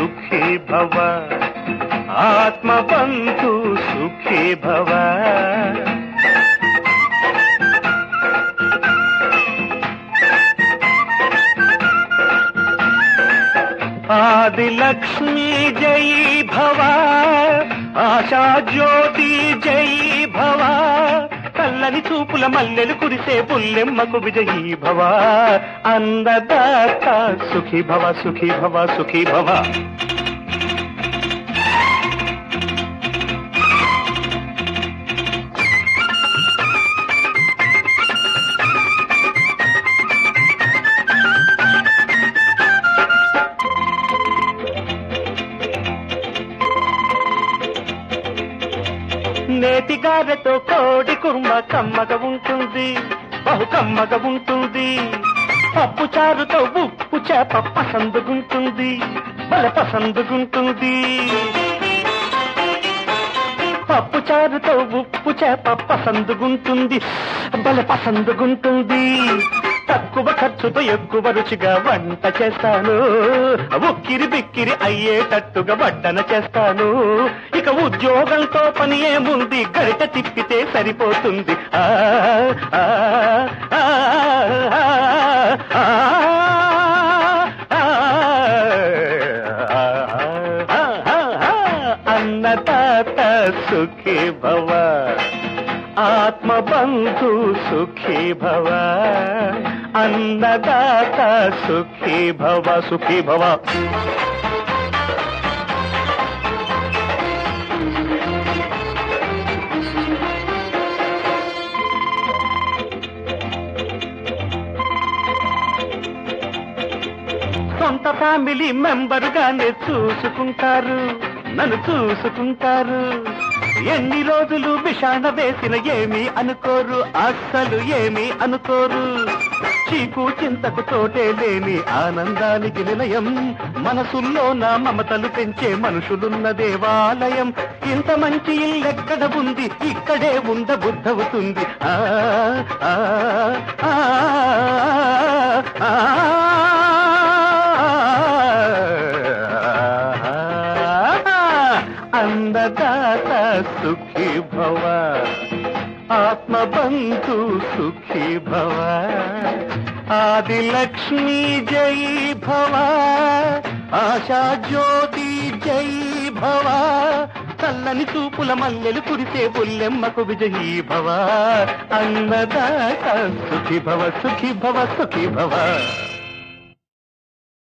సుఖీ భవ ఆత్మబంధు సుఖీ భవ ఆదిలక్ష్మీ జై భవ ఆశా జ్యోతి జై భవ కల్లని చూపుల మల్లెలు కురిసే పుల్లెమ్మకు విజయీ భవ అందదాత సుఖీ భవ సుఖీ భవ సుఖీ భవ నేతిగారెతో కోడి కుర్మ కమ్మగా ఉంటుంది బహు కమ్మగా ఉంటుంది పప్పు చారుతో ఉప్పు చేప పసందుగుంటుంది బల పసందుగుంటుంది పప్పు చారుతో ఉప్పు చేప పసందుగుంటుంది బల పసందుగుంటుంది తక్కువ ఖర్చుతో ఎక్కువ రుచిగా వంట చేస్తాను ఉక్కిరి బిక్కిరి అయ్యేటట్టుగా వడ్డన చేస్తాను ఇక ఉద్యోగంతో పని ఏముంది గరిట తిప్పితే సరిపోతుంది ఆ, ఆ, ఆ, ఆ, ఆ, అన్నదాత సుఖీ భవ ఆత్మబంధు సుఖీ భవ అన్నదాత సుఖీ భవ సుఖీ భవ సొంత ఫ్యామిలీ మెంబరుగానే చూసుకుంటారు నన్ను చూసుకుంటారు ఎన్ని రోజులు విషాణ వేసిన ఏమీ అనుకోరు అస్సలు ఏమీ అనుకోరు చీకు చింతకు తోటే లేని ఆనందానికి నిలయం మనసుల్లో నా మమతలు పెంచే మనుషులున్న దేవాలయం ఇంత మంచి ఇల్లెక్కడ ఉంది ఇక్కడే ఉండ బుద్ధవుతుంది ఆ ఆ, ఆ, ఆ, అందదాత సుఖీ భవ ఆత్మబంధు సుఖీ భవ ఆదిలక్ష్మీ జై భవ ఆశా జ్యోతి జై భవ చల్లని చూపుల మల్లెలు కురిసే పుల్లెమ్మకు విజయీ భవ అన్నదాత సుఖీ భవ సుఖీ భవ సుఖీ భవ